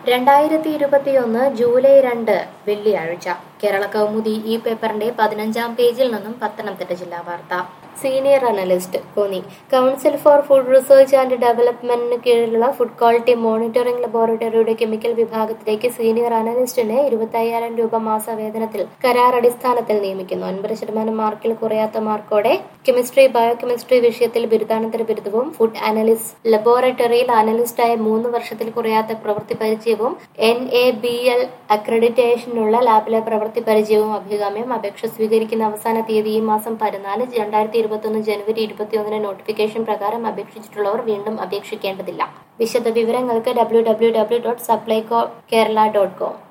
രണ്ടായിരത്തി ഇരുപത്തിയൊന്ന് ജൂലൈ രണ്ട് വെള്ളിയാഴ്ച കേരള കൗമുദി ഈ പേപ്പറിന്റെ പതിനഞ്ചാം പേജിൽ നിന്നും പത്തനംതിട്ട ജില്ലാ വാർത്ത senior analyst Konni council for food research and ഡെവലപ്മെന്റിന് കീഴിലുള്ള ഫുഡ് ക്വാളിറ്റി മോണിറ്ററിംഗ് ലബോറട്ടറിയുടെ കെമിക്കൽ വിഭാഗത്തിലേക്ക് സീനിയർ അനലിസ്റ്റിനെ ഇരുപത്തയ്യായിരം രൂപ മാസവേതനത്തിൽ കരാർ അടിസ്ഥാനത്തിൽ നിയമിക്കുന്നു അൻപത് ശതമാനം മാർക്കിൽ കുറയാത്ത മാർക്കോടെ കെമിസ്ട്രി ബയോകെമിസ്ട്രി വിഷയത്തിൽ ബിരുദാനന്തര ബിരുദവും ഫുഡ് അനലിസ്റ്റ് ലബോറട്ടറിയിൽ അനലിസ്റ്റായ മൂന്ന് വർഷത്തിൽ കുറയാത്ത പ്രവൃത്തി പരിചയവും എൻ എ ബി എൽ അക്രഡിറ്റേഷനുള്ള ലാബിലെ പ്രവൃത്തി പരിചയവും അഭികാമ്യം അപേക്ഷ സ്വീകരിക്കുന്ന അവസാന തീയതി ഈ മാസം പതിനാല് രണ്ടായിരത്തി ഇരുപത്തൊന്ന് ജനുവരി ഇരുപത്തിയൊന്നിന് നോട്ടിഫിക്കേഷൻ പ്രകാരം അപേക്ഷിച്ചിട്ടുള്ളവർ വീണ്ടും അപേക്ഷിക്കേണ്ടതില്ല വിശദ വിവരങ്ങൾക്ക് W W W dot Supplyco Kerala dot com